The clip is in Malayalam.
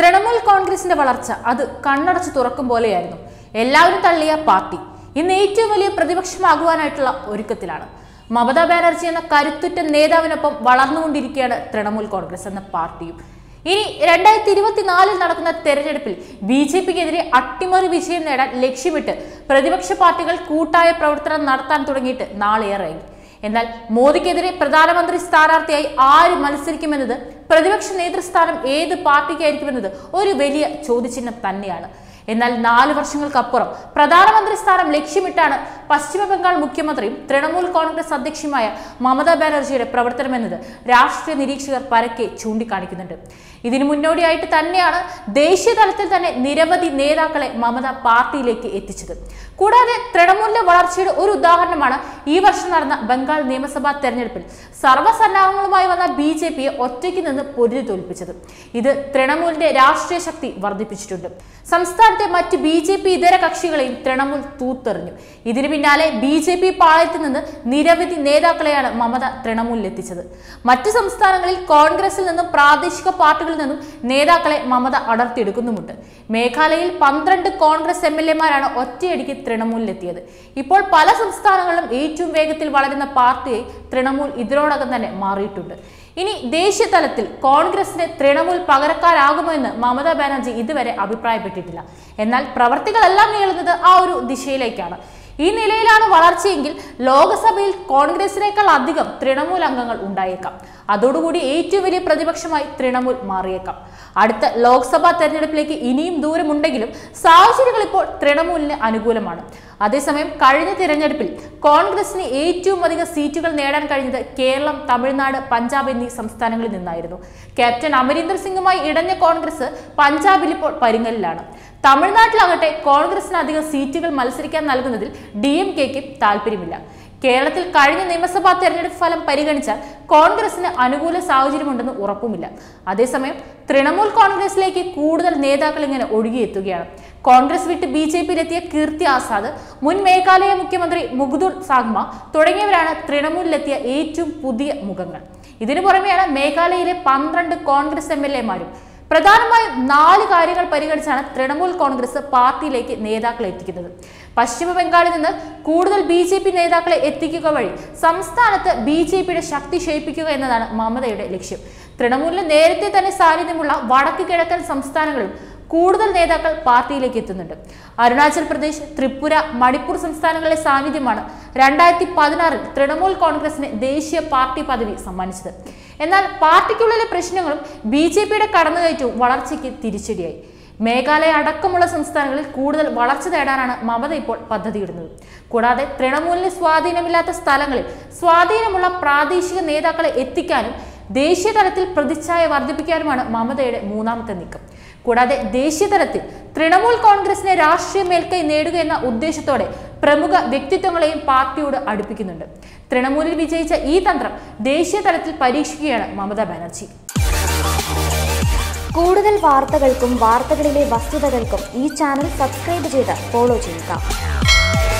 തൃണമൂൽ കോൺഗ്രസിന്റെ വളർച്ച അത് കണ്ണടച്ച് തുറക്കും പോലെയായിരുന്നു എല്ലാവരും തള്ളിയ പാർട്ടി ഇന്ന് ഏറ്റവും വലിയ പ്രതിപക്ഷമാകുവാനായിട്ടുള്ള ഒരുക്കത്തിലാണ് മമതാ ബാനർജി എന്ന കരുത്തുറ്റ നേതാവിനൊപ്പം വളർന്നുകൊണ്ടിരിക്കുകയാണ് തൃണമൂൽ കോൺഗ്രസ് എന്ന പാർട്ടിയും ഇനി രണ്ടായിരത്തി ഇരുപത്തിനാലിൽ നടക്കുന്ന തെരഞ്ഞെടുപ്പിൽ ബി ജെ പിക്കെതിരെ അട്ടിമറി വിജയം നേടാൻ ലക്ഷ്യമിട്ട് പ്രതിപക്ഷ പാർട്ടികൾ കൂട്ടായ പ്രവർത്തനം നടത്താൻ തുടങ്ങിയിട്ട് നാളേറെയായി എന്നാൽ മോദിക്കെതിരെ പ്രധാനമന്ത്രി സ്ഥാനാർത്ഥിയായി ആര് മത്സരിക്കുമെന്നത് പ്രതിപക്ഷ നേതൃസ്ഥാനം ഏത് പാർട്ടിക്കായിരിക്കുമെന്നത് ഒരു വലിയ ചോദ്യചിഹ്നം തന്നെയാണ് എന്നാൽ നാല് വർഷങ്ങൾക്കപ്പുറം പ്രധാനമന്ത്രി സ്ഥാനം ലക്ഷ്യമിട്ടാണ് പശ്ചിമ ബംഗാൾ മുഖ്യമന്ത്രിയും തൃണമൂൽ കോൺഗ്രസ് അധ്യക്ഷയുമായ മമതാ ബാനർജിയുടെ പ്രവർത്തനമെന്നത് രാഷ്ട്രീയ നിരീക്ഷകർ പരക്കെ ചൂണ്ടിക്കാണിക്കുന്നുണ്ട് ഇതിനു മുന്നോടിയായിട്ട് തന്നെയാണ് ദേശീയ തലത്തിൽ തന്നെ നിരവധി നേതാക്കളെ മമത പാർട്ടിയിലേക്ക് എത്തിച്ചത് കൂടാതെ തൃണമൂലിന്റെ വളർച്ചയുടെ ഒരു ഉദാഹരണമാണ് ഈ വർഷം നടന്ന ബംഗാൾ നിയമസഭാ തെരഞ്ഞെടുപ്പിൽ സർവ്വസന്നാഹങ്ങളുമായി വന്ന ബി ജെ പിയെ ഒറ്റയ്ക്ക് നിന്ന് പൊരുതി തോൽപ്പിച്ചത് ഇത് തൃണമൂലിന്റെ രാഷ്ട്രീയ ശക്തി വർദ്ധിപ്പിച്ചിട്ടുണ്ട് സംസ്ഥാനത്തെ മറ്റ് ബി ജെ പി ഇതര കക്ഷികളെയും തൃണമൂൽ തൂത്തെറിഞ്ഞു ഇതിനു പിന്നാലെ ബി ജെ പി പാളയത്തിൽ നിന്ന് നിരവധി നേതാക്കളെയാണ് മമത തൃണമൂലിൽ എത്തിച്ചത് മറ്റ് സംസ്ഥാനങ്ങളിൽ കോൺഗ്രസിൽ നിന്നും പ്രാദേശിക പാർട്ടികളിൽ നിന്നും നേതാക്കളെ മമത അടർത്തിയെടുക്കുന്നുമുണ്ട് മേഘാലയയിൽ പന്ത്രണ്ട് കോൺഗ്രസ് എം എൽ എമാരാണ് ഒറ്റയടിക്ക് തൃണമൂലിലെത്തിയത് ഇപ്പോൾ പല സംസ്ഥാനങ്ങളിലും ഏറ്റവും വേഗത്തിൽ വളരുന്ന പാർട്ടിയെ തൃണമൂൽ ഇതിനോടകം തന്നെ മാറിയിട്ടുണ്ട് ഇനി ദേശീയ തലത്തിൽ കോൺഗ്രസിന് തൃണമൂൽ പകരക്കാരാകുമോ എന്ന് മമതാ ബാനർജി ഇതുവരെ അഭിപ്രായപ്പെട്ടിട്ടില്ല എന്നാൽ പ്രവർത്തികളെല്ലാം നീളുന്നത് ആ ഒരു ദിശയിലേക്കാണ് ഈ നിലയിലാണ് വളർച്ചയെങ്കിൽ ലോക്സഭയിൽ കോൺഗ്രസിനേക്കാൾ അധികം തൃണമൂൽ അംഗങ്ങൾ ഉണ്ടായേക്കാം അതോടുകൂടി ഏറ്റവും വലിയ പ്രതിപക്ഷമായി തൃണമൂൽ മാറിയേക്കാം അടുത്ത ലോക്സഭാ തെരഞ്ഞെടുപ്പിലേക്ക് ഇനിയും ദൂരമുണ്ടെങ്കിലും സാഹചര്യങ്ങൾ ഇപ്പോൾ തൃണമൂലിന് അനുകൂലമാണ് അതേസമയം കഴിഞ്ഞ തിരഞ്ഞെടുപ്പിൽ കോൺഗ്രസിന് ഏറ്റവും അധികം സീറ്റുകൾ നേടാൻ കഴിഞ്ഞത് കേരളം തമിഴ്നാട് പഞ്ചാബ് എന്നീ സംസ്ഥാനങ്ങളിൽ നിന്നായിരുന്നു ക്യാപ്റ്റൻ അമരീന്ദർ സിംഗുമായി ഇടഞ്ഞ കോൺഗ്രസ് പഞ്ചാബിൽ ഇപ്പോൾ പരിങ്ങലിലാണ് തമിഴ്നാട്ടിലാകട്ടെ കോൺഗ്രസിന് അധികം സീറ്റുകൾ മത്സരിക്കാൻ നൽകുന്നതിൽ ഡി എം കെക്ക് താല്പര്യമില്ല കേരളത്തിൽ കഴിഞ്ഞ നിയമസഭാ തെരഞ്ഞെടുപ്പ് ഫലം പരിഗണിച്ചാൽ കോൺഗ്രസിന് അനുകൂല സാഹചര്യമുണ്ടെന്ന് ഉറപ്പുമില്ല അതേസമയം തൃണമൂൽ കോൺഗ്രസിലേക്ക് കൂടുതൽ നേതാക്കൾ ഇങ്ങനെ ഒഴുകിയെത്തുകയാണ് കോൺഗ്രസ് വിട്ട് ബി ജെ പിയിലെത്തിയ കീർത്തി ആസാദ് മുൻ മേഘാലയ മുഖ്യമന്ത്രി മുഗ്ദുൾ സാഗ്മ തുടങ്ങിയവരാണ് തൃണമൂലിലെത്തിയ ഏറ്റവും പുതിയ മുഖങ്ങൾ ഇതിനു പുറമെയാണ് മേഘാലയയിലെ പന്ത്രണ്ട് കോൺഗ്രസ് എം എൽ എമാരും പ്രധാനമായും നാല് കാര്യങ്ങൾ പരിഗണിച്ചാണ് തൃണമൂൽ കോൺഗ്രസ് പാർട്ടിയിലേക്ക് നേതാക്കളെ എത്തിക്കുന്നത് പശ്ചിമ ബംഗാളിൽ നിന്ന് കൂടുതൽ ബി ജെ പി നേതാക്കളെ എത്തിക്കുക വഴി സംസ്ഥാനത്ത് ബി ജെ പിയുടെ ശക്തി ക്ഷയിപ്പിക്കുക എന്നതാണ് മമതയുടെ ലക്ഷ്യം തൃണമൂലിന് നേരത്തെ തന്നെ സാന്നിധ്യമുള്ള വടക്ക് കിഴക്കൻ സംസ്ഥാനങ്ങളും കൂടുതൽ നേതാക്കൾ പാർട്ടിയിലേക്ക് എത്തുന്നുണ്ട് അരുണാചൽ പ്രദേശ് ത്രിപുര മണിപ്പൂർ സംസ്ഥാനങ്ങളിലെ സാന്നിധ്യമാണ് രണ്ടായിരത്തി പതിനാറിൽ തൃണമൂൽ കോൺഗ്രസിന് ദേശീയ പാർട്ടി പദവി സമ്മാനിച്ചത് എന്നാൽ പാർട്ടിക്കുള്ളിലെ പ്രശ്നങ്ങളും ബി ജെ പിയുടെ കടന്നുകയറ്റവും വളർച്ചയ്ക്ക് തിരിച്ചടിയായി മേഘാലയ അടക്കമുള്ള സംസ്ഥാനങ്ങളിൽ കൂടുതൽ വളർച്ച നേടാനാണ് മമത ഇപ്പോൾ പദ്ധതിയിടുന്നത് കൂടാതെ തൃണമൂലിന് സ്വാധീനമില്ലാത്ത സ്ഥലങ്ങളിൽ സ്വാധീനമുള്ള പ്രാദേശിക നേതാക്കളെ എത്തിക്കാനും ദേശീയ തലത്തിൽ പ്രതിച്ഛായ വർദ്ധിപ്പിക്കാനുമാണ് മമതയുടെ മൂന്നാമത്തെ നീക്കം കൂടാതെ ദേശീയ തലത്തിൽ തൃണമൂൽ കോൺഗ്രസിനെ രാഷ്ട്രീയ മേൽക്കൈ നേടുക എന്ന ഉദ്ദേശത്തോടെ പ്രമുഖ വ്യക്തിത്വങ്ങളെയും പാർട്ടിയോട് അടുപ്പിക്കുന്നുണ്ട് തൃണമൂലിൽ വിജയിച്ച ഈ തന്ത്രം ദേശീയ തലത്തിൽ പരീക്ഷിക്കുകയാണ് മമതാ ബാനർജി കൂടുതൽ വാർത്തകൾക്കും വാർത്തകളിലെ വസ്തുതകൾക്കും ഈ ചാനൽ സബ്സ്ക്രൈബ് ചെയ്ത് ഫോളോ ചെയ്യുക